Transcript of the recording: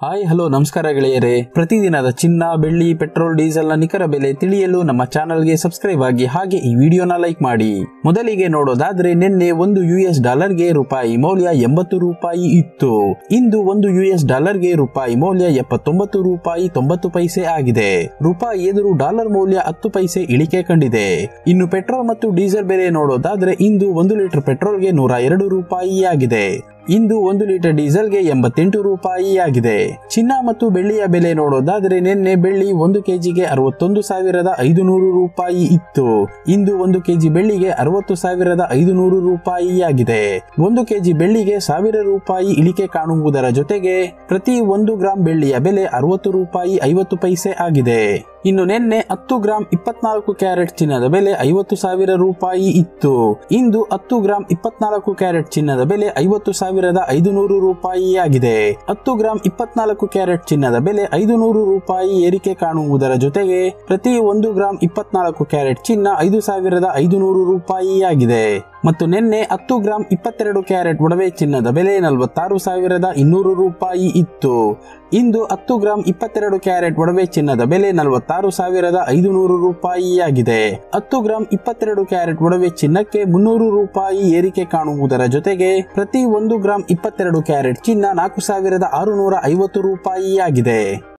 hi hello ನಮಸ್ಕಾರ ಗೆಳೆಯರೇ ಪ್ರತಿದಿನದ ಚಿನ್ನ ಬೆಳ್ಳಿ ಪೆಟ್ರೋಲ್ ಡೀಸೆಲ್ ನ ನಿಖರ ಬೆಲೆ ತಿಳಿಯಲು ನಮ್ಮ ಚಾನಲ್ಗೆ ಸಬ್ಸ್ಕ್ರೈಬ್ ಆಗಿ ಹಾಗೆ ಈ ವಿಡಿಯೋನ ಲೈಕ್ ಮಾಡಿ ಮೊದಲಿಗೆ ನೋಡೋದಾದ್ರೆ ನಿನ್ನೆ ಒಂದು ಯು ಎಸ್ ಡಾಲರ್ಗೆ ರೂಪಾಯಿ ಮೌಲ್ಯ ಎಂಬತ್ತು ರೂಪಾಯಿ ಇತ್ತು ಇಂದು ಒಂದು ಯು ಎಸ್ ಡಾಲರ್ಗೆ ರೂಪಾಯಿ ಮೌಲ್ಯ ಎಪ್ಪತ್ತೊಂಬತ್ತು ರೂಪಾಯಿ ತೊಂಬತ್ತು ಪೈಸೆ ಆಗಿದೆ ರೂಪಾಯಿ ಎದುರು ಡಾಲರ್ ಮೌಲ್ಯ ಹತ್ತು ಪೈಸೆ ಇಳಿಕೆ ಕಂಡಿದೆ ಇನ್ನು ಪೆಟ್ರೋಲ್ ಮತ್ತು ಡೀಸೆಲ್ ಬೆಲೆ ನೋಡೋದಾದ್ರೆ ಇಂದು ಒಂದು ಲೀಟರ್ ಪೆಟ್ರೋಲ್ಗೆ ನೂರ ಎರಡು ರೂಪಾಯಿ ಆಗಿದೆ ಇಂದು ಒಂದು ಲೀಟರ್ ಡೀಸೆಲ್ಗೆ ಎಂಬತ್ತೆಂಟು ರೂಪಾಯಿ ಆಗಿದೆ ಚಿನ್ನ ಮತ್ತು ಬೆಳ್ಳಿಯ ಬೆಲೆ ನೋಡೋದಾದ್ರೆ ನಿನ್ನೆ ಬೆಳ್ಳಿ ಒಂದು ಕೆಜಿಗೆ ಅರವತ್ತೊಂದು ಸಾವಿರದ ಐದು ನೂರು ರೂಪಾಯಿ ಇತ್ತು ಇಂದು ಒಂದು ಕೆಜಿ ಬೆಳ್ಳಿಗೆ ಅರವತ್ತು ಸಾವಿರದ ಐದು ನೂರು ರೂಪಾಯಿ ಆಗಿದೆ ಒಂದು ಕೆಜಿ ಬೆಳ್ಳಿಗೆ ಸಾವಿರ ರೂಪಾಯಿ ಇಳಿಕೆ ಕಾಣುವುದರ ಜೊತೆಗೆ ಪ್ರತಿ ಒಂದು ಗ್ರಾಂ ಬೆಳ್ಳಿಯ ಬೆಲೆ ಅರವತ್ತು ರೂಪಾಯಿ ಐವತ್ತು ಪೈಸೆ ಆಗಿದೆ ಇನ್ನು ನಿನ್ನೆ ಹತ್ತು ಗ್ರಾಂ ಇಪ್ಪತ್ನಾಲ್ಕು ಕ್ಯಾರೆಟ್ ಚಿನ್ನದ ಬೆಲೆ ಐವತ್ತು ಸಾವಿರ ರೂಪಾಯಿ ಇತ್ತು ಇಂದು ಹತ್ತು ಗ್ರಾಂ ಇಪ್ಪತ್ನಾಲ್ಕು ಕ್ಯಾರೆಟ್ ಚಿನ್ನದ ಬೆಲೆ ಐವತ್ತು ಸಾವಿರದ ಐದು ನೂರು ರೂಪಾಯಿ ಆಗಿದೆ ಹತ್ತು ಗ್ರಾಂ ಇಪ್ಪತ್ನಾಲ್ಕು ಕ್ಯಾರೆಟ್ ಚಿನ್ನದ ಬೆಲೆ ಐದು ನೂರು ರೂಪಾಯಿ ಏರಿಕೆ ಕಾಣುವುದರ ಜೊತೆಗೆ ಪ್ರತಿ ಒಂದು ಗ್ರಾಂ ಇಪ್ಪತ್ನಾಲ್ಕು ಕ್ಯಾರೆಟ್ ಚಿನ್ನ ಐದು ಸಾವಿರದ ಐದು ನೂರು ರೂಪಾಯಿ ಆಗಿದೆ ಮತ್ತು ನಿನ್ನೆ ಹತ್ತು ಗ್ರಾಂ ಇಪ್ಪತ್ತೆರಡು ಕ್ಯಾರೆಟ್ ಒಡವೆ ಚಿನ್ನದ ಬೆಲೆ ನಲವತ್ತಾರು ಸಾವಿರದ ಇನ್ನೂರು ರೂಪಾಯಿ ಇತ್ತು ಇಂದು ಹತ್ತು ಗ್ರಾಂ ಇಪ್ಪತ್ತೆರಡು ಕ್ಯಾರೆಟ್ ಒಡವೆ ಚಿನ್ನದ ಬೆಲೆ ನಲವತ್ತಾರು ಸಾವಿರದ ಐದು ನೂರು ರೂಪಾಯಿ ಆಗಿದೆ ಹತ್ತು ಗ್ರಾಂ ಇಪ್ಪತ್ತೆರಡು ಕ್ಯಾರೆಟ್ ಒಡವೆ ಚಿನ್ನಕ್ಕೆ ಮುನ್ನೂರು ರೂಪಾಯಿ ಏರಿಕೆ ಕಾಣುವುದರ ಜೊತೆಗೆ ಪ್ರತಿ ಒಂದು ಗ್ರಾಂ ಇಪ್ಪತ್ತೆರಡು ಕ್ಯಾರೆಟ್ ಚಿನ್ನ ನಾಲ್ಕು ಸಾವಿರದ ಆರುನೂರ ಐವತ್ತು ರೂಪಾಯಿ ಆಗಿದೆ